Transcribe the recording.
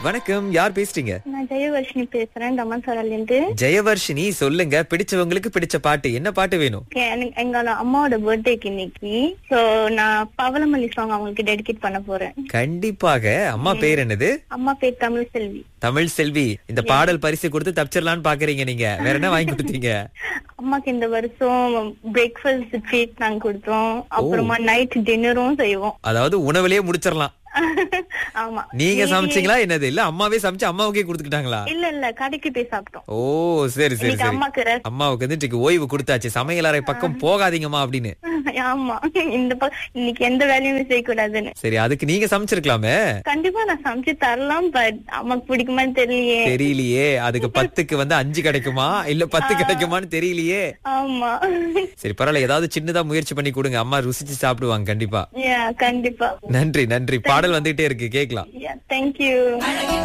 வணக்கம் யார் பேசுறீங்க நான் ஜெயவர்ஷினி பேசுறேன் தமன்சாரில இருந்து ஜெயவர்ஷினி சொல்லுங்க பிடிச்சவங்களுக்கு பிடிச்ச பாட்டு என்ன பாட்டு வேணும் Okay, எனக்கு- எங்களோட அம்மாவோட பர்த்டேக்கு இன்னைக்கு சோ நான் பவளமல்லி சாங் அவங்களுக்கு டெடிகேட் பண்ண போறேன் கண்டிப்பாக அம்மா பேர் என்னது அம்மா பேர் தமிழ் செல்வி தமிழ் செல்வி இந்த பாடல் பரிசு கொடுத்து தப்பிச்சிடலான்னு பாக்குறீங்க நீங்க வேற என்ன வாங்கி கொடுத்தீங்க அம்மாக்கு இந்த வருஷம் பிரேக்ஃபாஸ்ட் ட்ரீட் நாங்க கொடுத்தோம் அப்புறமா நைட் டின்னரும் செய்வோம் அதாவது உணவுலயே முடிச்சிடலாம் ஆமா நீங்க சமைச்சீங்களா என்னது இல்ல அம்மாவே சமைச்சு அம்மாவுக்கே கொடுத்துக்கிட்டாங்களா இல்ல இல்ல கடைக்கு போய் சாப்பிட்டோம் ஓ சரி சரி இன்னைக்கு சரி அம்மாக்கு rest. அம்மாவுக்கு வந்து இன்னைக்கு ஓய்வு கொடுத்தாச்சு சமையலறை பக்கம் போகாதீங்கம்மா அப்படின்னு ஆமா இந்த ப- இன்னைக்கு எந்த வேலையுமே செய்யக்கூடாதுன்னு சரி அதுக்கு நீங்க சமைச்சிருக்கலாமே கண்டிப்பா நான் சமைச்சு தரலாம் பட் அம்மாக்கு பிடிக்குமான்னு தெரியலையே தெரியலையே அதுக்கு பத்துக்கு வந்து அஞ்சு கிடைக்குமா இல்ல பத்து கிடைக்குமான்னு தெரியலையே ஆமா சரி பரவாயில்ல ஏதாவது சின்னதா முயற்சி பண்ணி கொடுங்க அம்மா ருசிச்சு சாப்பிடுவாங்க கண்டிப்பா Yeah, கண்டிப்பா நன்றி நன்றி பாடல் வந்துகிட்டே இருக்கு கேக்கலாம் Yeah, thank you